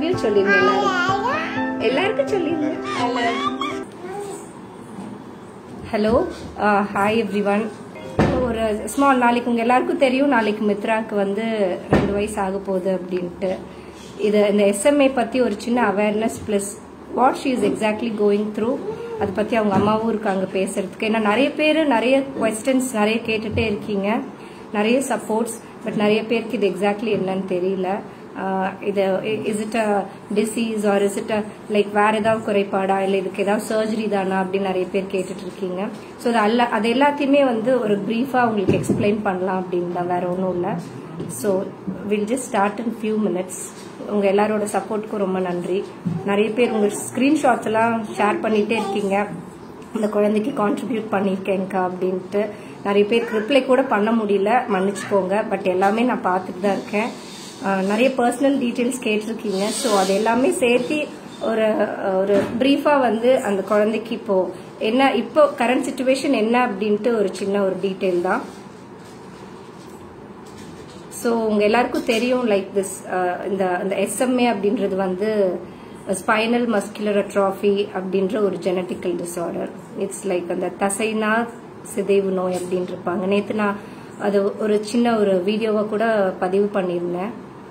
Love you சொல்லிருங்க எல்லாரும் எல்லாருக்கும் சொல்லிருங்க ஹலோ ஹாய் எவ்ரி ஒன் ஒரு ஸ்மால் நாளைக்கு உங்கள் எல்லாருக்கும் தெரியும் நாளைக்கு மித்ராக்கு வந்து ரெண்டு வயசு ஆக போகுது அப்படின்ட்டு இது இந்த எஸ்எம்ஏ பற்றி ஒரு சின்ன awareness plus what she is exactly going through அதை பற்றி அவங்க அம்மாவும் இருக்காங்க பேசுறதுக்கு ஏன்னா நிறைய பேர் நிறைய கொஸ்டின்ஸ் நிறைய கேட்டுட்டே இருக்கீங்க நிறைய சப்போர்ட்ஸ் பட் நிறைய பேருக்கு இது எக்ஸாக்ட்லி என்னன்னு தெரியல ஆஹ் இது is it a disease or is it a like வேற ஏதாவது குறைபாடா இல்லை இதுக்கு ஏதாவது சர்ஜரி தானா அப்படின்னு நிறைய பேர் கேட்டுட்டு இருக்கீங்க ஸோ அது அல்ல அது எல்லாத்தையுமே வந்து ஒரு ப்ரீஃபாக உங்களுக்கு எக்ஸ்பிளைன் பண்ணலாம் அப்படின்னு தான் வேற ஒன்றும் இல்லை so will just start in few minutes உங்கள் எல்லாரோட சப்போர்ட்க்கும் ரொம்ப நன்றி நிறைய பேர் உங்கள் ஸ்க்ரீன்ஷாட்ஸ் எல்லாம் ஷேர் பண்ணிகிட்டே இருக்கீங்க இந்த குழந்தைக்கு கான்ட்ரிபியூட் பண்ணியிருக்கேங்க்கா அப்படின்ட்டு நிறைய பேருக்கு ரிப்ளை கூட பண்ண முடியல மன்னிச்சுக்கோங்க பட் எல்லாமே நான் பார்த்துட்டு தான் இருக்கேன் ஆஹ் நிறைய பர்சனல் டீட்டெயில்ஸ் கேட்டிருக்கீங்க ஸோ அது எல்லாமே சேர்த்து ஒரு ஒரு ப்ரீஃபாக வந்து அந்த குழந்தைக்கு இப்போ என்ன இப்போ கரண்ட் சுச்சுவேஷன் என்ன அப்படின்ட்டு ஒரு சின்ன ஒரு டீட்டெயில் தான் ஸோ உங்கள் எல்லாருக்கும் தெரியும் லைக் திஸ் இந்த இந்த எஸ்எம்ஏ அப்படின்றது வந்து ஸ்பைனல் மஸ்குலர் அட்ராஃபி அப்படின்ற ஒரு ஜெனட்டிக்கல் டிஸார்டர் இட்ஸ் லைக் அந்த தசைனா சிதைவு நோய் அப்படின்னு இருப்பாங்க நேற்று நான் அது ஒரு சின்ன ஒரு வீடியோவை கூட பதிவு பண்ணியிருந்தேன்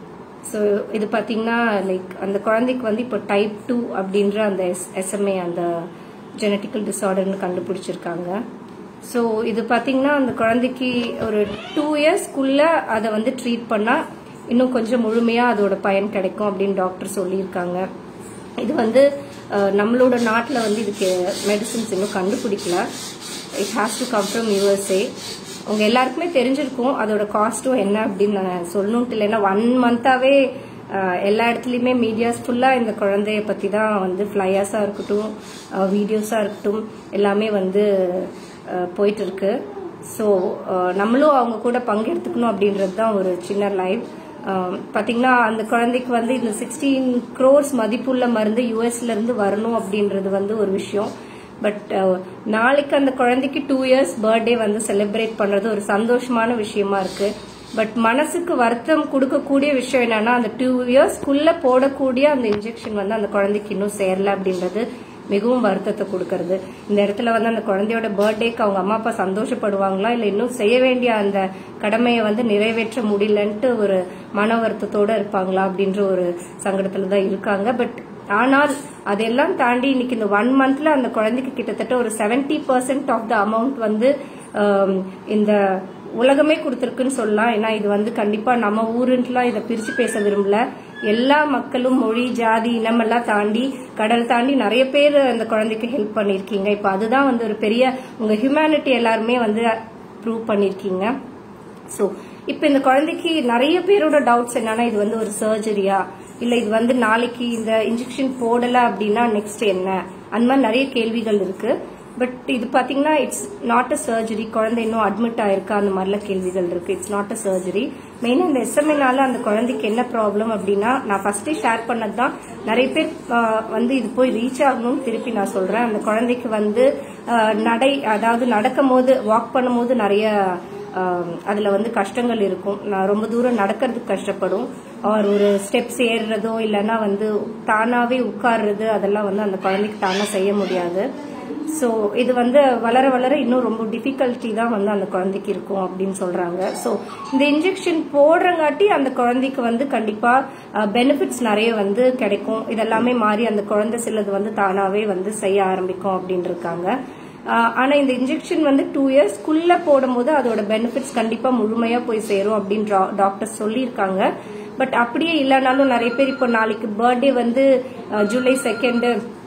ஸோ இது பார்த்தீங்கன்னா லைக் அந்த குழந்தைக்கு வந்து இப்போ டைப் டூ அப்படின்ற அந்த எஸ் எஸ்எம்ஏ அந்த ஜெனட்டிக்கல் டிஸார்டர்னு கண்டுபிடிச்சிருக்காங்க ஸோ இது பார்த்தீங்கன்னா அந்த குழந்தைக்கு ஒரு டூ இயர்ஸ்க்குள்ள அதை வந்து ட்ரீட் பண்ணால் இன்னும் கொஞ்சம் முழுமையாக அதோட பயன் கிடைக்கும் அப்படின்னு டாக்டர் சொல்லியிருக்காங்க இது வந்து அஹ், நம்மளோட நாட்டில் வந்து இதுக்கு மெடிசின்ஸ் இன்னும் கண்டுபிடிக்கல it has to come from USA உங்க எல்லாருக்குமே தெரிஞ்சிருக்கும் அதோட காஸ்ட்டும் என்ன அப்படின்னு நான் சொல்லணும்ட்டு இல்லை ஏன்னா ஒன் மந்தாவே எல்லா இடத்துலையுமே மீடியாஸ் ஃபுல்லாக இந்த குழந்தைய பற்றி தான் வந்து ஃப்ளையர்ஸாக இருக்கட்டும் வீடியோஸாக இருக்கட்டும் எல்லாமே வந்து அஹ், போயிட்டு இருக்கு ஸோ நம்மளும் அவங்க கூட பங்கெடுத்துக்கணும் அப்படின்றது தான் ஒரு சின்ன லைவ் பார்த்தீங்கன்னா அந்த குழந்தைக்கு வந்து இந்த சிக்ஸ்டீன் க்ரோர்ஸ் மதிப்புள்ள மருந்து யூஎஸ்ல இருந்து வரணும் அப்படின்றது வந்து ஒரு விஷயம் பட் நாளைக்கு அந்த குழந்தைக்கு டூ இயர்ஸ் பர்த்டே வந்து செலிப்ரேட் பண்றது ஒரு சந்தோஷமான விஷயமா இருக்கு பட் மனசுக்கு வருத்தம் கொடுக்கக்கூடிய விஷயம் என்னன்னா அந்த டூ இயர்ஸ்க்குள்ள போடக்கூடிய அந்த இன்ஜெக்ஷன் வந்து அந்த குழந்தைக்கு இன்னும் சேரல அப்படின்றது மிகவும் வருத்தத்தை கொடுக்கறது இந்த இடத்துல வந்து அந்த குழந்தையோட பர்த்டேக்கு அவங்க அம்மா அப்பா சந்தோஷப்படுவாங்களா இல்ல இன்னும் செய்ய வேண்டிய அந்த கடமையை வந்து நிறைவேற்ற முடியலன்ட்டு ஒரு மன வருத்தத்தோட இருப்பாங்களா அப்படின்ற ஒரு சங்கடத்துல தான் இருக்காங்க பட் ஆனால் அதெல்லாம் தாண்டி இன்னைக்கு இந்த ஒன் மந்த்ல அந்த குழந்தைக்கு கிட்டத்தட்ட ஒரு 70% பர்சன்ட் ஆஃப் த அமௌண்ட் வந்து ஆம், இந்த உலகமே கொடுத்துருக்குன்னு சொல்லலாம் ஏன்னா இது வந்து கண்டிப்பா நம்ம ஊருன்ட்டுலாம் இதை பிரிச்சு பேச விரும்பல எல்லா மக்களும் மொழி ஜாதி இனமெல்லாம் தாண்டி கடல் தாண்டி நிறைய பேர் அந்த குழந்தைக்கு ஹெல்ப் பண்ணியிருக்கீங்க இப்போ அதுதான் வந்து ஒரு பெரிய உங்க ஹியூமனிட்டி எல்லாருமே வந்து ப்ரூவ் பண்ணியிருக்கீங்க ஸோ இப்போ இந்த குழந்தைக்கு நிறைய பேரோட டவுட்ஸ் என்னன்னா இது வந்து ஒரு சர்ஜரியா இல்ல இது வந்து நாளைக்கு இந்த இன்ஜெக்ஷன் போடல அப்படின்னா நெக்ஸ்ட் என்ன அந்த மாதிரி நிறைய கேள்விகள் இருக்கு பட் இது பாத்தீங்கன்னா இட்ஸ் நாட் அ சர்ஜரி குழந்தை இன்னும் அட்மிட் ஆயிருக்கா அந்த மாதிரிலாம் கேள்விகள் இருக்கு இட்ஸ் நாட் அ சர்ஜரி மெயினாக இந்த எஸ்எம்ஏனால அந்த குழந்தைக்கு என்ன ப்ராப்ளம் அப்படின்னா நான் ஃபர்ஸ்டே ஷேர் பண்ணது தான் நிறைய பேர் ஆஹ், வந்து இது போய் ரீச் ஆகணும்னு திருப்பி நான் சொல்றேன் அந்த குழந்தைக்கு வந்து ஆஹ், நடை அதாவது நடக்கும் போது வாக் பண்ணும்போது நிறைய ஆஹ் அதுல வந்து கஷ்டங்கள் இருக்கும் நான் ரொம்ப தூரம் நடக்கிறதுக்கு கஷ்டப்படும் அவர் ஒரு ஸ்டெப்ஸ் ஏறுறதோ இல்லைன்னா வந்து தானாவே உட்கார்றது அதெல்லாம் வந்து அந்த குழந்தைக்கு தானா செய்ய முடியாது ஸோ இது வந்து வளர வளர இன்னும் ரொம்ப டிஃபிகல்ட்டி தான் வந்து அந்த குழந்தைக்கு இருக்கும் அப்படின்னு சொல்றாங்க ஸோ இந்த இன்ஜெக்ஷன் போடுறங்காட்டி அந்த குழந்தைக்கு வந்து கண்டிப்பா பெனிஃபிட்ஸ் நிறைய வந்து கிடைக்கும் இதெல்லாமே மாறி அந்த குழந்தை சிலது வந்து தானாவே வந்து செய்ய ஆரம்பிக்கும் அப்படின்னு இருக்காங்க ஆஹ் ஆனா இந்த இன்ஜெக்ஷன் வந்து டூ இயர்ஸ்க்குள்ள போடும்போது அதோட பெனிஃபிட்ஸ் கண்டிப்பா முழுமையா போய் சேரும் அப்படின்னு டாக்டர் சொல்லியிருக்காங்க பட் அப்படியே இல்லைனாலும் நிறைய பேர் இப்போ நாளைக்கு பர்த்டே வந்து ஆஹ் ஜூலை செகண்ட்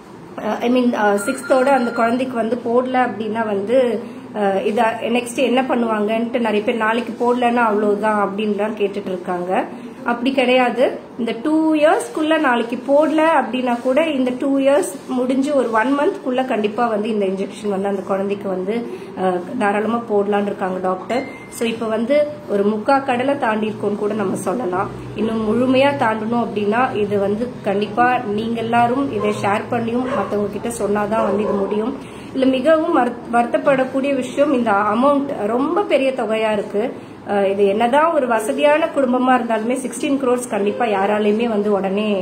ஐ மீன் சிக்ஸ்த்தோட அந்த குழந்தைக்கு வந்து போடல அப்படின்னா வந்து அஹ், இத நெக்ஸ்ட் என்ன பண்ணுவாங்கன்ட்டு நிறைய பேர் நாளைக்கு போடலன்னா அவ்வளவுதான் அப்படின்லாம் கேட்டுட்டு இருக்காங்க அப்படி கிடையாது இந்த டூ இயர்ஸ்க்குள்ள நாளைக்கு போடல அப்படின்னா கூட இந்த டூ இயர்ஸ் முடிஞ்சு ஒரு ஒன் மந்த்க்குள்ள கண்டிப்பா வந்து இந்த இன்ஜெக்ஷன் வந்து அந்த குழந்தைக்கு வந்து அஹ், தாராளமா போடலான்னு இருக்காங்க டாக்டர் ஸோ இப்போ வந்து ஒரு முக்கா கடலை தாண்டி இருக்கோம்னு கூட நம்ம சொல்லலாம் இன்னும் முழுமையா தாண்டணும் அப்படின்னா இது வந்து கண்டிப்பா நீங்க எல்லாரும் இதை ஷேர் பண்ணியும் மற்றவங்க கிட்ட சொன்னாதான் வந்து இது முடியும் இதுல மிகவும் வருத்- வருத்தப்படக்கூடிய விஷயம் இந்த அமௌண்ட் ரொம்ப பெரிய தொகையா இருக்கு அஹ், இது என்னதான் ஒரு வசதியான குடும்பமா இருந்தாலுமே சிக்ஸ்டீன் crores கண்டிப்பா யாராலையுமே வந்து உடனே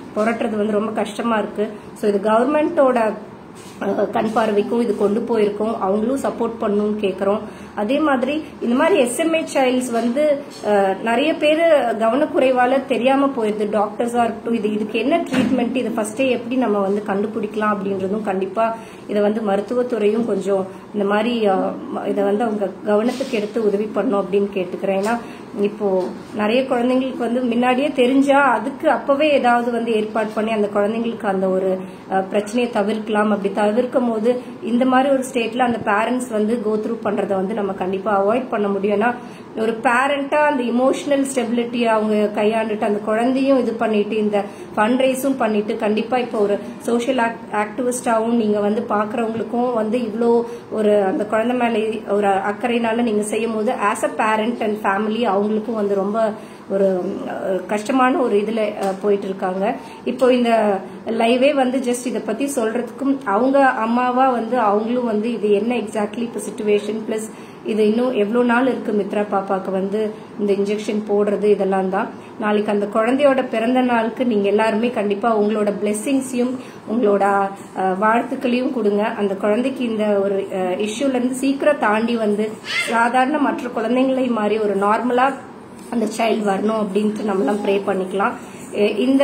புரட்டுறது வந்து ரொம்ப கஷ்டமா இருக்கு ஸோ இது கவர்மெண்ட்டோட அஹ் கண் பார்வைக்கும் இது கொண்டு போயிருக்கோம் அவங்களும் சப்போர்ட் பண்ணணும்னு கேட்குறோம் அதே மாதிரி இந்த மாதிரி எஸ்எம்ஏ சைல்ட்ஸ் வந்து அஹ், நிறைய பேர் கவனக்குறைவால தெரியாம போயிருது டாக்டர்ஸா இருக்கட்டும் இது இதுக்கு என்ன ட்ரீட்மெண்ட் இதை ஃபர்ஸ்டே எப்படி நம்ம வந்து கண்டுபிடிக்கலாம் அப்படின்றதும் கண்டிப்பா இதை வந்து மருத்துவத்துறையும் கொஞ்சம் இந்த மாதிரி அஹ், ம- இதை வந்து அவங்க கவனத்துக்கு எடுத்து உதவி பண்ணணும் அப்படின்னு கேட்டுக்கிறேன் ஏன்னா இப்போ நிறைய குழந்தைங்களுக்கு வந்து முன்னாடியே தெரிஞ்சா அதுக்கு அப்பவே ஏதாவது வந்து ஏற்பாடு பண்ணி அந்த குழந்தைங்களுக்கு அந்த ஒரு அஹ், பிரச்சனையை தவிர்க்கலாம் அப்படி தவிர்க்கும் போது இந்த மாதிரி ஒரு ஸ்டேட்ல அந்த பேரண்ட்ஸ் வந்து கோ த்ரூ பண்றதை வந்து நம்ம கண்டிப்பா அவாய்ட் பண்ண முடியும் ஏன்னா ஒரு பேரண்டா அந்த இமோஷனல் ஸ்டெபிலிட்டி அவங்க கையாண்டுட்டு அந்த குழந்தையும் இது பண்ணிட்டு இந்த ஃபண்ட் ரைஸும் பண்ணிட்டு கண்டிப்பா இப்போ ஒரு சோஷியல் ஆக்டிவிஸ்டாவும் நீங்க வந்து பாக்குறவங்களுக்கும் வந்து இவ்வளோ ஒரு அந்த குழந்தை மேல ஒரு அக்கறையினால நீங்க செய்யும் போது as a parent and family அவங்களுக்கும் வந்து ரொம்ப ஒரு அஹ், கஷ்டமான ஒரு இதுல அஹ், போயிட்டு இருக்காங்க இப்போ இந்த லைவே வந்து ஜஸ்ட் இதை பத்தி சொல்றதுக்கும் அவங்க அம்மாவா வந்து அவங்களும் வந்து இது என்ன எக்ஸாக்ட்லி இப்போ சுச்சுவேஷன் பிளஸ் இது இன்னும் எவ்வளோ நாள் இருக்கு மித்ரா பாப்பாக்கு வந்து இந்த இன்ஜெக்ஷன் போடுறது இதெல்லாம் தான் நாளைக்கு அந்த குழந்தையோட பிறந்த நாளுக்கு நீங்க எல்லாருமே கண்டிப்பா உங்களோட பிளெஸ்ஸிங்ஸையும் உங்களோட அஹ், வாழ்த்துக்களையும் கொடுங்க அந்த குழந்தைக்கு இந்த ஒரு இஷ்யூல இருந்து சீக்கிரம் தாண்டி வந்து சாதாரண மற்ற குழந்தைங்களை மாதிரி ஒரு நார்மலா அந்த சைல்டு வரணும் அப்படின்ட்டு நம்மலாம் ப்ரே பண்ணிக்கலாம் எ- இந்த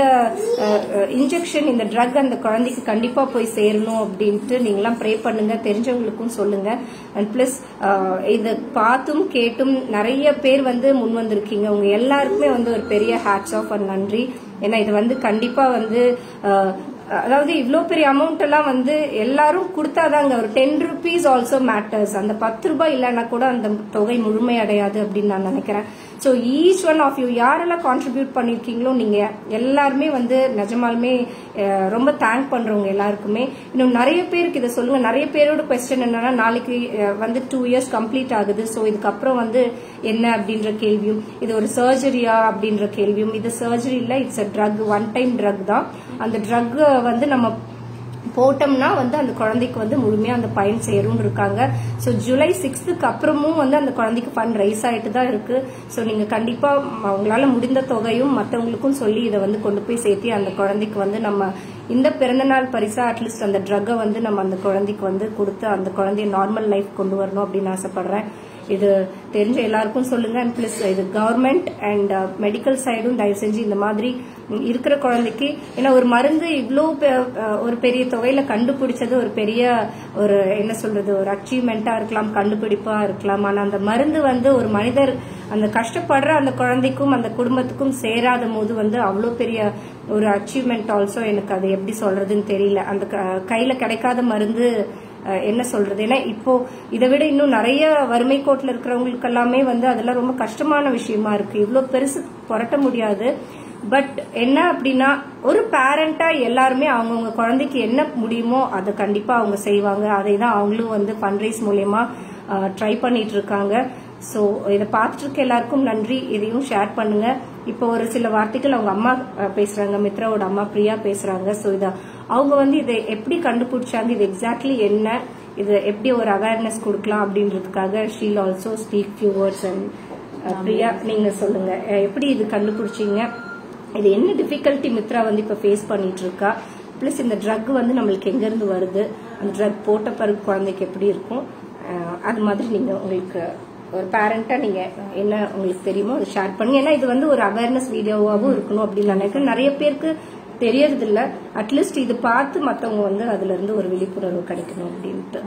இன்ஜெக்ஷன் இந்த ட்ரக் அந்த குழந்தைக்கு கண்டிப்பா போய் சேரணும் அப்படின்ட்டு நீங்களாம் ப்ரே பண்ணுங்க தெரிஞ்சவங்களுக்கும் சொல்லுங்க அண்ட் பிளஸ் இதை பார்த்தும் கேட்டும் நிறைய பேர் வந்து முன் வந்திருக்கீங்க உங்க எல்லாருக்குமே வந்து ஒரு பெரிய ஹேட்ஸ் ஆஃப் அண்ட் நன்றி ஏன்னா இது வந்து கண்டிப்பா வந்து அஹ், அதாவது இவ்வளோ பெரிய அமௌண்ட் எல்லாம் வந்து எல்லாரும் கொடுத்தாதாங்க ஒரு டென் ருபீஸ் ஆல்சோ மேட்டர்ஸ் அந்த பத்து ரூபாய் இல்லைன்னா கூட அந்த தொகை முழுமையடையாது அப்படின்னு நான் நினைக்கிறேன் so each one of you யாரெல்லாம் கான்ட்ரிபியூட் பண்ணியிருக்கீங்களோ நீங்க எல்லாருமே வந்து நிஜமாலுமே அஹ், ரொம்ப தேங்க் பண்றவங்க எல்லாருக்குமே இன்னும் நிறைய பேருக்கு இதை சொல்லுங்க நிறைய பேரோட கொஸ்டின் என்னன்னா நாளைக்கு அஹ், வந்து டூ இயர்ஸ் கம்ப்ளீட் ஆகுது ஸோ இதுக்கப்புறம் வந்து என்ன அப்படின்ற கேள்வியும் இது ஒரு சர்ஜரியா அப்படின்ற கேள்வியும் இது சர்ஜரி இல்லை it's a drug one time drug தான் அந்த ட்ரக் வந்து நம்ம போட்டோம்னா வந்து அந்த குழந்தைக்கு வந்து முழுமையா அந்த பயன் சேரும்னு இருக்காங்க ஸோ ஜூலை சிக்ஸ்த்துக்கு அப்புறமும் வந்து அந்த குழந்தைக்கு ஃபண்ட் ரைஸ் ஆயிட்டு தான் இருக்கு ஸோ நீங்க கண்டிப்பா ம- உங்களால முடிந்த தொகையும் மற்றவங்களுக்கும் சொல்லி இதை வந்து கொண்டு போய் சேர்த்தி அந்த குழந்தைக்கு வந்து நம்ம இந்த பிறந்தநாள் பரிசா அட்லீஸ்ட் அந்த ட்ரக்கை வந்து நம்ம அந்த குழந்தைக்கு வந்து கொடுத்து அந்த குழந்தைய நார்மல் லைஃப் கொண்டு வரணும் அப்படின்னு ஆசைப்படுறேன் இது தெரிஞ்ச எல்லாருக்கும் சொல்லுங்க அண்ட் பிளஸ் இது கவர்மெண்ட் அண்ட் மெடிக்கல் சைடும் தயவு செஞ்சு இந்த மாதிரி இருக்கிற குழந்தைக்கு ஏன்னா ஒரு மருந்து இவ்வளோ ஒரு பெரிய தொகையில கண்டுபிடிச்சது ஒரு பெரிய ஒரு என்ன சொல்றது ஒரு அச்சீவ்மெண்ட்டா இருக்கலாம் கண்டுபிடிப்பா இருக்கலாம் ஆனா அந்த மருந்து வந்து ஒரு மனிதர் அந்த கஷ்டப்படுற அந்த குழந்தைக்கும் அந்த குடும்பத்துக்கும் சேராத போது வந்து அவ்வளோ பெரிய ஒரு அச்சீவ்மெண்ட் ஆல்சோ எனக்கு அது எப்படி சொல்றதுன்னு தெரியல அந்த க- கையில கிடைக்காத மருந்து அஹ், என்ன சொல்றது ஏன்னா இப்போ இதை விட இன்னும் நிறைய வறுமை கோட்டில் இருக்கிறவங்களுக்கு எல்லாமே வந்து அதெல்லாம் ரொம்ப கஷ்டமான விஷயமா இருக்கு இவ்வளோ பெருசு புரட்ட முடியாது பட் என்ன அப்படின்னா ஒரு பேரண்டா எல்லாருமே அவங்கவுங்க குழந்தைக்கு என்ன முடியுமோ அதை கண்டிப்பா அவங்க செய்வாங்க அதை தான் அவங்களும் வந்து ஃபண்ட்ரைஸ் மூலயமா ட்ரை பண்ணிட்டு இருக்காங்க ஸோ இதை பார்த்துட்டு இருக்க எல்லாருக்கும் நன்றி இதையும் ஷேர் பண்ணுங்க இப்போ ஒரு சில வார்த்தைகள் அவங்க அம்மா அஹ், பேசுறாங்க மித்ராவோட அம்மா பிரியா பேசுறாங்க ஸோ இதை அவங்க வந்து இதை எப்படி கண்டுபிடிச்சாங்க இது எக்ஸாக்ட்லி என்ன இது எப்படி ஒரு அவேர்னஸ் கொடுக்கலாம் அப்படின்றதுக்காக she'll also speak few words and Priya நீங்க சொல்லுங்க அஹ், எப்படி இது கண்டுபிடிச்சீங்க இது என்ன டிஃபிகல்ட்டி மித்ரா வந்து இப்போ ஃபேஸ் பண்ணிட்டு இருக்கா ப்ளஸ் இந்த ட்ரக் வந்து நம்மளுக்கு எங்கேருந்து வருது அந்த ட்ரக் போட்ட பிறகு குழந்தைக்கு எப்படி இருக்கும் அஹ், அது மாதிரி நீங்க உங்களுக்கு ஒரு பேரண்டா நீங்க என்ன உங்களுக்கு தெரியுமோ அதை ஷேர் பண்ணுங்க ஏன்னா இது வந்து ஒரு அவேர்னஸ் வீடியோவாகவும் இருக்கணும் அப்படின்னு நான் நினைக்கிறேன் நிறைய பேருக்கு தெரியறது இல்ல அட்லீஸ்ட் இது பார்த்து மத்தவங்க வந்து அதுல இருந்து ஒரு விழிப்புணர்வு கிடைக்கணும் அப்படின்ட்டு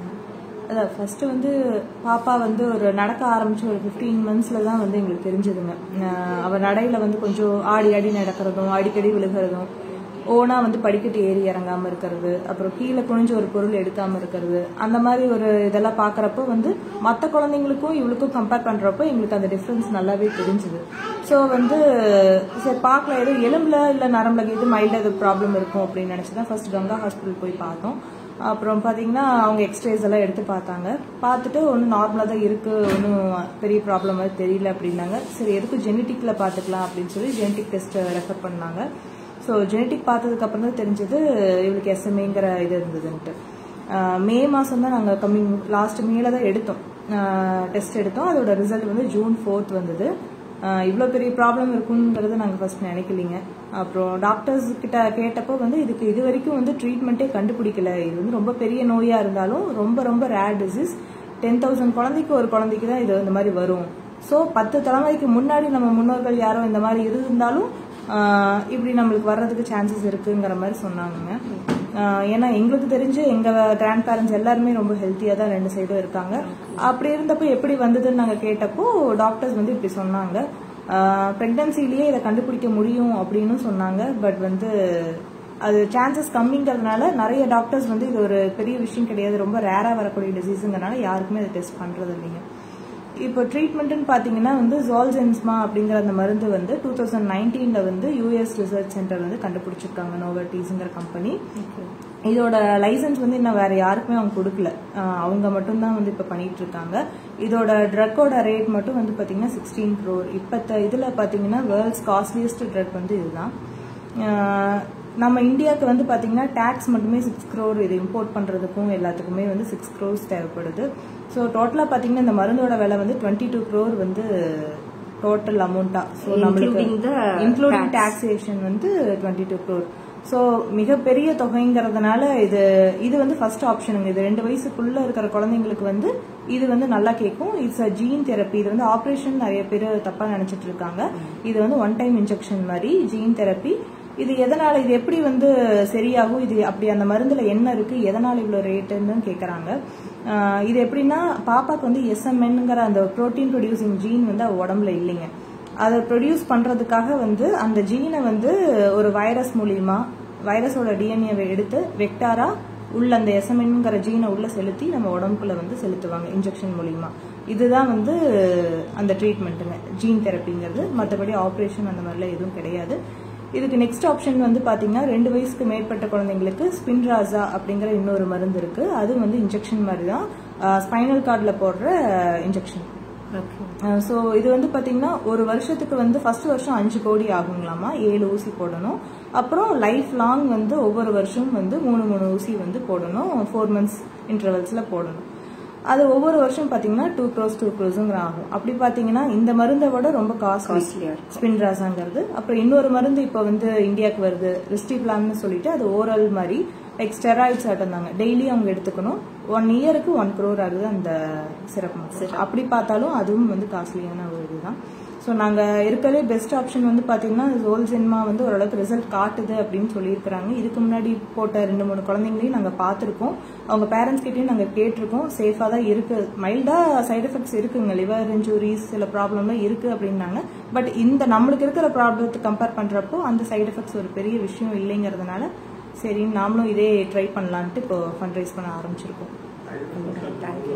அதான் ஃபர்ஸ்ட் வந்து பாப்பா வந்து ஒரு நடக்க ஆரம்பிச்சு ஒரு ஃபிஃப்டீன் மந்த்ஸ்ல தான் வந்து எங்களுக்கு தெரிஞ்சதுங்க அஹ் அவ நடையில வந்து கொஞ்சம் ஆடி ஆடி நடக்கிறதும் அடிக்கடி விழுகிறதும் ஓனா வந்து படிக்கட்டு ஏறி இறங்காம இருக்கிறது அப்புறம் கீழே குனிஞ்சு ஒரு பொருள் எடுக்காம இருக்கிறது அந்த மாதிரி ஒரு இதெல்லாம் பாக்குறப்ப வந்து மற்ற குழந்தைங்களுக்கும் இவளுக்கும் கம்பேர் பண்றப்போ எங்களுக்கு அந்த டிஃப்ரென்ஸ் நல்லாவே தெரிஞ்சுது ஸோ வந்து சரி பார்க்கல எதுவும் எலும்புல இல்லை நரம்புல எது மைல்டாக எது ப்ராப்ளம் இருக்கும் அப்படின்னு நினச்சி தான் ஃபர்ஸ்ட் கங்கா ஹாஸ்பிட்டல் போய் பார்த்தோம் அப்புறம் பார்த்தீங்கன்னா அவங்க எக்ஸ்ரேஸ் எல்லாம் எடுத்து பார்த்தாங்க பார்த்துட்டு ஒன்றும் நார்மலாக தான் இருக்குது ஒன்றும் பெரிய ப்ராப்ளம் மாதிரி தெரியல அப்படின்னாங்க சரி எதுக்கும் ஜெனட்டிக்கில் பார்த்துக்கலாம் அப்படின்னு சொல்லி ஜெனட்டிக் டெஸ்ட் ரெஃபர் பண்ணாங்க ஸோ ஜெனட்டிக் பார்த்ததுக்கு அப்புறம் தான் தெரிஞ்சது இவளுக்கு எஸ்எம்ஏங்கிற இது இருந்ததுன்ட்டு ஆஹ் மே மாதம் தான் நாங்கள் கம்மிங் லாஸ்ட் மேல தான் எடுத்தோம் டெஸ்ட் எடுத்தோம் அதோட ரிசல்ட் வந்து ஜூன் ஃபோர்த் வந்தது இவ்வளோ பெரிய ப்ராப்ளம் இருக்குங்கிறது நாங்கள் ஃபர்ஸ்ட் நினைக்கலிங்க அப்புறம் டாக்டர்ஸ் கிட்ட கேட்டப்போ வந்து இதுக்கு இது வரைக்கும் வந்து ட்ரீட்மெண்ட்டே கண்டுபிடிக்கல இது வந்து ரொம்ப பெரிய நோயாக இருந்தாலும் ரொம்ப ரொம்ப ரேர் டிசீஸ் டென் தௌசண்ட் குழந்தைக்கு ஒரு குழந்தைக்கு தான் இது இந்த மாதிரி வரும் ஸோ பத்து தலைமுறைக்கு முன்னாடி நம்ம முன்னோர்கள் யாரோ இந்த மாதிரி இருந்தாலும் ஆஹ் இப்படி நம்மளுக்கு வர்றதுக்கு சான்சஸ் இருக்குங்கிற மாதிரி சொன்னாங்க ஆஹ் ஏன்னா எங்களுக்கு தெரிஞ்சு எங்க கிராண்ட் பேரண்ட்ஸ் எல்லாருமே ரொம்ப ஹெல்த்தியா தான் ரெண்டு சைடும் இருக்காங்க அப்படி இருந்தப்போ எப்படி வந்ததுன்னு நாங்க கேட்டப்போ டாக்டர்ஸ் வந்து இப்படி சொன்னாங்க பிரெக்னன்சிலேயே இதை கண்டுபிடிக்க முடியும் அப்படின்னு சொன்னாங்க பட் வந்து அது சான்சஸ் கம்மிங்கிறதுனால நிறைய டாக்டர்ஸ் வந்து இது ஒரு பெரிய விஷயம் கிடையாது ரொம்ப ரேரா வரக்கூடிய டிசீஸுங்கிறனால யாருக்குமே அதை டெஸ்ட் பண்றது இல்லைங்க இப்போ ட்ரீட்மெண்ட்னு பார்த்தீங்கன்னா வந்து ஜால்ஜென்ஸ்மா அப்படிங்கிற அந்த மருந்து வந்து டூ தௌசண்ட் நைன்டீனில் வந்து யூஎஸ் ரிசர்ச் சென்டர் வந்து கண்டுபிடிச்சிருக்காங்க நோவர்டீஸுங்கிற கம்பெனி இதோட லைசன்ஸ் வந்து இன்னும் வேற யாருக்குமே அவங்க கொடுக்கல ஆஹ் அவங்க மட்டும்தான் வந்து இப்போ பண்ணிட்டு இருக்காங்க இதோட ட்ரக்கோட ரேட் மட்டும் வந்து பார்த்தீங்கன்னா சிக்ஸ்டீன் க்ரோர் இப்பத்த இதில் பார்த்தீங்கன்னா வேர்ல்ட்ஸ் காஸ்ட்லியஸ்ட் ட்ரக் வந்து இதுதான் ஆஹ் நம்ம இந்தியாவுக்கு வந்து பார்த்தீங்கன்னா டேக்ஸ் மட்டுமே சிக்ஸ் க்ரோர் இது இம்போர்ட் பண்ணுறதுக்கும் எல்லாத்துக்குமே வந்து சிக்ஸ் க்ரோர்ஸ் தேவைப்படுது ஸோ டோட்டலாக பார்த்தீங்கன்னா இந்த மருந்தோட விலை வந்து டுவெண்ட்டி டூ க்ரோர் வந்து டோட்டல் அமௌண்ட்டா ஸோ நம்மளுக்கு Including the including tax. Taxation வந்து டுவெண்ட்டி டூ க்ரோர் ஸோ மிகப்பெரிய தொகைங்கிறதுனால இது இது வந்து ஃபர்ஸ்ட் ஆப்ஷனுங்க இது ரெண்டு வயசுக்குள்ள இருக்கிற குழந்தைங்களுக்கு வந்து இது வந்து நல்லா கேட்கும் இட்ஸ் அ ஜீன் தெரப்பி இது வந்து ஆப்ரேஷன் நிறைய பேர் தப்பா நினைச்சிட்டு இருக்காங்க இது வந்து ஒன் டைம் இன்ஜெக்ஷன் மாதிரி ஜீன் தெரப்பி இது எதனால இது எப்படி வந்து சரியாகும் இது அப்படி அந்த மருந்துல என்ன இருக்கு எதனால இவ்வளவு ரேட்டுன்னு கேக்குறாங்க ஆஹ் இது எப்படின்னா பாப்பாக்கு வந்து எஸ்எம்என்ங்கிற அந்த புரோட்டீன் ப்ரொடியூசிங் ஜீன் வந்து அவ உடம்புல இல்லைங்க அதை ப்ரொடியூஸ் பண்றதுக்காக வந்து அந்த ஜீனை வந்து ஒரு வைரஸ் மூலியமா வைரஸோட டிஎன்ஏவை எடுத்து வெக்டாரா உள்ள அந்த எஸ்எம்என்ங்கிற ஜீனை உள்ள செலுத்தி நம்ம உடம்புக்குள்ள வந்து செலுத்துவாங்க இன்ஜெக்ஷன் மூலியமா இதுதான் வந்து அந்த ட்ரீட்மெண்ட்டுங்க ஜீன் தெரப்பிங்கிறது மற்றபடி ஆப்ரேஷன் அந்த மாதிரிலாம் எதுவும் கிடையாது இதுக்கு நெக்ஸ்ட் ஆப்ஷன் வந்து பாத்தீங்கன்னா ரெண்டு வயசுக்கு மேற்பட்ட குழந்தைங்களுக்கு ஸ்பின்ராசா அப்படிங்கிற இன்னொரு மருந்து இருக்கு அது வந்து இன்ஜெக்ஷன் மாதிரி தான் ஸ்பைனல் கார்டில் போடுற இன்ஜெக்ஷன் ஓகே ஸோ இது வந்து பாத்தீங்கன்னா ஒரு வருஷத்துக்கு வந்து ஃபர்ஸ்ட் வருஷம் அஞ்சு கோடி ஆகுங்களாமா ஏழு ஊசி போடணும் அப்புறம் லைஃப் லாங் வந்து ஒவ்வொரு வருஷமும் வந்து மூணு மூணு ஊசி வந்து போடணும் ஃபோர் மந்த்ஸ் இன்டர்வல்ஸ்ல போடணும் அது ஒவ்வொரு வருஷம் பாத்தீங்கன்னா டூ க்ரோஸ் டூ க்ரோஸுங்கிற ஆகும் அப்படி பாத்தீங்கன்னா இந்த மருந்தை விட ரொம்ப காஸ்ட்லி காஸ்ட்லியா ஸ்பின்ராசாங்கிறது அப்புறம் இன்னொரு மருந்து இப்போ வந்து இந்தியாவுக்கு வருது ரிஸ்டிப்ளான்னு சொல்லிட்டு அது ஓரல் மாதிரி லைக் ஸ்டெராய்ட்ஸ் ஆட்டம் டெய்லி அவங்க எடுத்துக்கணும் ஒன் இயருக்கு ஒன் க்ரோர் ஆகுது அந்த சிரப் அப்படி பார்த்தாலும் அதுவும் வந்து காஸ்ட்லியான ஒரு இதுதான் ஸோ நாங்கள் இருக்கலே பெஸ்ட் ஆப்ஷன் வந்து பார்த்தீங்கன்னா ஜோல் ஜென்மா வந்து ஓரளவுக்கு ரிசல்ட் காட்டுது அப்படின்னு சொல்லியிருக்கிறாங்க இதுக்கு முன்னாடி போட்ட ரெண்டு மூணு குழந்தைங்களையும் நாங்கள் பார்த்துருக்கோம் அவங்க பேரண்ட்ஸ் கிட்டயும் நாங்கள் கேட்டிருக்கோம் சேஃபாக தான் இருக்கு மைல்டாக சைடு எஃபெக்ட்ஸ் இருக்குங்க லிவர் இன்ஜுரிஸ் சில ப்ராப்ளம்லாம் இருக்கு அப்படின்னாங்க பட் இந்த நம்மளுக்கு இருக்கிற ப்ராப்ளத்தை கம்பேர் பண்ணுறப்போ அந்த சைடு எஃபெக்ட்ஸ் ஒரு பெரிய விஷயம் இல்லைங்கிறதுனால சரி நாமளும் இதே ட்ரை பண்ணலான்ட்டு இப்போ ஃபண்ட் ரைஸ் பண்ண ஆரம்பிச்சிருக்கோம் தேங்க்யூ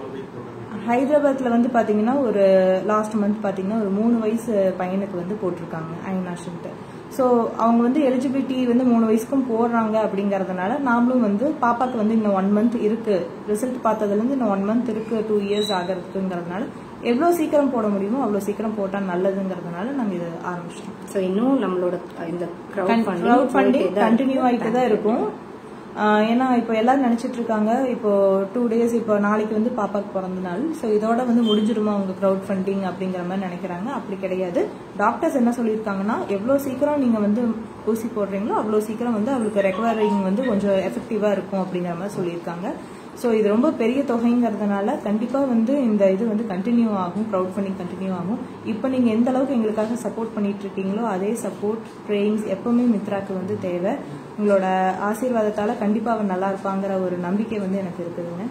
ஹைதராபாத்ல வந்து பாத்தீங்கன்னா ஒரு லாஸ்ட் மந்த் பாத்தீங்கன்னா ஒரு மூணு வயசு பையனுக்கு வந்து போட்டிருக்காங்க அயனாஷன்ட்டு ஸோ அவங்க வந்து எலிஜிபிலிட்டி வந்து மூணு வயசுக்கும் போடுறாங்க அப்படிங்கறதுனால நாமளும் வந்து பாப்பாக்கு வந்து இன்னும் ஒன் மந்த் இருக்கு ரிசல்ட் பார்த்ததுலேருந்து இன்னும் ஒன் மந்த் இருக்கு டூ இயர்ஸ் ஆகிறதுக்குங்கிறதுனால எவ்வளோ சீக்கிரம் போட முடியுமோ அவ்வளோ சீக்கிரம் போட்டால் நல்லதுங்கிறதுனால நாங்கள் இதை ஆரம்பிச்சிட்டோம் ஸோ இன்னும் நம்மளோட இந்த க்ரௌட் க்ரௌட் ஃபண்டிங் கண்டினியூ ஆகிட்டு தான் இருக்கும் ஆஹ் ஏன்னா இப்போ எல்லாரும் நினைச்சிட்டு இருக்காங்க இப்போ டூ டேஸ் இப்போ நாளைக்கு வந்து பாப்பாக்கு பிறந்த நாள் ஸோ இதோட வந்து முடிஞ்சிருமா உங்க க்ரௌட் ஃபண்டிங் அப்படிங்கிற மாதிரி நினைக்கிறாங்க அப்படி கிடையாது டாக்டர்ஸ் என்ன சொல்லியிருக்காங்கன்னா எவ்வளோ சீக்கிரம் நீங்க வந்து ஊசி போடுறீங்களோ அவ்வளோ சீக்கிரம் வந்து அவளுக்கு ரெக்கவரிங் வந்து கொஞ்சம் எஃபெக்டிவா இருக்கும் அப்படிங்கிற மாதிரி சொல்லியிருக்காங்க ஸோ இது ரொம்ப பெரிய தொகைங்கிறதுனால கண்டிப்பா வந்து இந்த இது வந்து கண்டினியூ ஆகும் க்ரௌட் ஃபண்டிங் கண்டினியூ ஆகும் இப்போ நீங்க எந்த அளவுக்கு எங்களுக்காக சப்போர்ட் பண்ணிட்டு இருக்கீங்களோ அதே சப்போர்ட் ட்ரெயின்ஸ் எப்பவுமே மித்ராக்கு வந்து தேவை உங்களோட ஆசீர்வாதத்தால கண்டிப்பா அவன் நல்லா இருப்பாங்கிற ஒரு நம்பிக்கை வந்து எனக்கு இருக்குதுங்க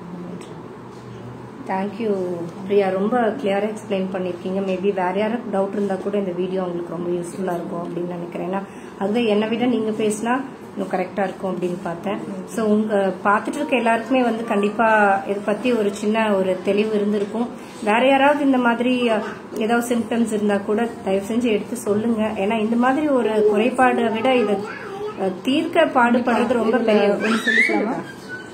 தேங்க்யூ பிரியா ரொம்ப கிளியராக எக்ஸ்பிளைன் பண்ணியிருக்கீங்க மேபி வேற யாரும் டவுட் இருந்தால் கூட இந்த வீடியோ உங்களுக்கு ரொம்ப யூஸ்ஃபுல்லாக இருக்கும் அப்படின்னு நினைக்கிறேன் ஏன்னா அதுதான் என்னை விட நீங்கள் பேசினா இன்னும் கரெக்டாக இருக்கும் அப்படின்னு பார்த்தேன் ஸோ உங்க பார்த்துட்டு இருக்க எல்லாருக்குமே வந்து கண்டிப்பாக இதை பற்றி ஒரு சின்ன ஒரு தெளிவு இருந்திருக்கும் வேற யாராவது இந்த மாதிரி அஹ், ஏதாவது சிம்டம்ஸ் இருந்தால் கூட தயவு செஞ்சு எடுத்து சொல்லுங்க ஏன்னா இந்த மாதிரி ஒரு குறைபாடை விட இதை அஹ், தீர்க்க பாடுபடுறது ரொம்ப பெரிய ஒன்று சொல்லிக்கலாமா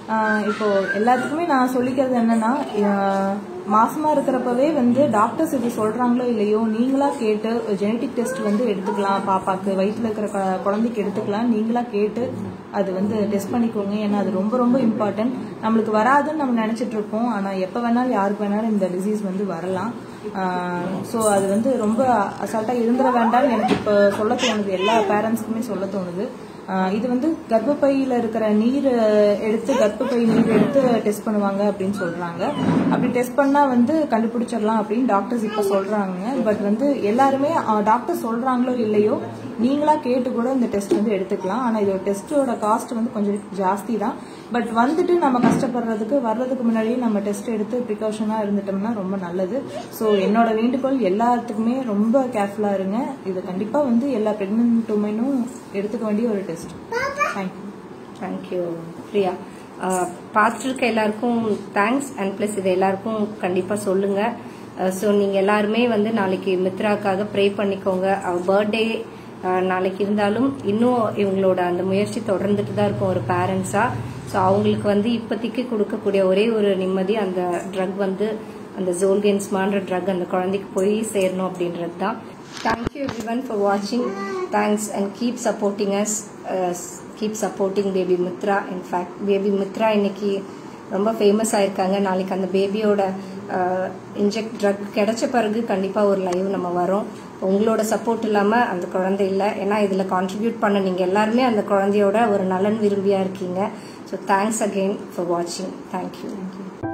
ஆஹ் இப்போ எல்லாத்துக்குமே நான் சொல்லிக்கிறது என்னன்னா ஆஹ் மாசமா இருக்கிறப்பவே வந்து டாக்டர்ஸ் இது சொல்றாங்களோ இல்லையோ நீங்களா கேட்டு ஜெனட்டிக் டெஸ்ட் வந்து எடுத்துக்கலாம் பாப்பாக்கு வயிற்றுல இருக்கிற கு- குழந்தைக்கு எடுத்துக்கலாம் நீங்களா கேட்டு அது வந்து டெஸ்ட் பண்ணிக்கோங்க ஏன்னா அது ரொம்ப ரொம்ப இம்பார்ட்டன்ட் நம்மளுக்கு வராதுன்னு நம்ம நினைச்சிட்டு இருப்போம் ஆனா எப்ப வேணாலும் யாருக்கு வேணாலும் இந்த டிசீஸ் வந்து வரலாம் ஸோ அது வந்து ரொம்ப அசால்ட்டா இருந்துட வேண்டாம்னு எனக்கு இப்போ சொல்ல தோணுது எல்லா பேரண்ட்ஸ்க்குமே சொல்ல தோணுது ஆஹ் இது வந்து கர்ப்பப்பையில இருக்கிற நீர் எடுத்து கர்ப்பப்பை நீர் எடுத்து டெஸ்ட் பண்ணுவாங்க அப்படின்னு சொல்றாங்க அப்படி டெஸ்ட் பண்ணா வந்து கண்டுபிடிச்சிடலாம் அப்படின்னு டாக்டர்ஸ் இப்ப சொல்றாங்க பட் வந்து எல்லாருமே டாக்டர் சொல்றாங்களோ இல்லையோ நீங்களா கேட்டு கூட இந்த டெஸ்ட் வந்து எடுத்துக்கலாம் ஆனா இதோட டெஸ்டோட காஸ்ட் வந்து கொஞ்சம் ஜாஸ்தி தான் பட் வந்துட்டு நம்ம கஷ்டப்படுறதுக்கு வர்றதுக்கு முன்னாடியே நம்ம டெஸ்ட் எடுத்து ப்ரிகாஷனாக இருந்துட்டோம்னா ரொம்ப நல்லது ஸோ என்னோட வேண்டுகோள் எல்லாத்துக்குமே ரொம்ப கேர்ஃபுல்லாக இருங்க இது கண்டிப்பாக வந்து எல்லா ப்ரெக்னென்ட் உமனும் எடுத்துக்க வேண்டிய ஒரு டெஸ்ட் தேங்க்யூ தேங்க்யூ பிரியா பார்த்துருக்க எல்லாருக்கும் தேங்க்ஸ் அண்ட் ப்ளஸ் இது எல்லாருக்கும் கண்டிப்பாக சொல்லுங்கள் ஸோ நீங்கள் எல்லாருமே வந்து நாளைக்கு மித்ராக்காக ப்ரே பண்ணிக்கோங்க அவ பர்த்டே நாளைக்கு இருந்தாலும் இன்னும் இவங்களோட அந்த முயற்சி தொடர்ந்துட்டு தான் இருக்கும் ஒரு பேரண்ட்ஸாக ஸோ அவங்களுக்கு வந்து இப்போதைக்கு கொடுக்கக்கூடிய ஒரே ஒரு நிம்மதி அந்த ட்ரக் வந்து அந்த ஜோல்கென்ஸ்மான்ற ட்ரக் அந்த குழந்தைக்கு போய் சேரணும் அப்படின்றது தான் தேங்க்யூ எவ்ரி ஒன் ஃபார் வாட்சிங் thanks and keep supporting us keep supporting baby Mitra in fact baby Mitra இன்னைக்கு ரொம்ப ஃபேமஸ் ஆயிருக்காங்க நாளைக்கு அந்த பேபியோட இன்ஜெக்ட் ட்ரக் கிடைச்ச பிறகு கண்டிப்பாக ஒரு லைவ் நம்ம வரோம் உங்களோட சப்போர்ட் இல்லாமல் அந்த குழந்தை இல்லை ஏன்னா இதில் கான்ட்ரிபியூட் பண்ண நீங்கள் எல்லாருமே அந்த குழந்தையோட ஒரு நலன் விரும்பியாக இருக்கீங்க ஸோ தேங்க்ஸ் அகெயின் ஃபார் வாட்சிங் தேங்க்யூ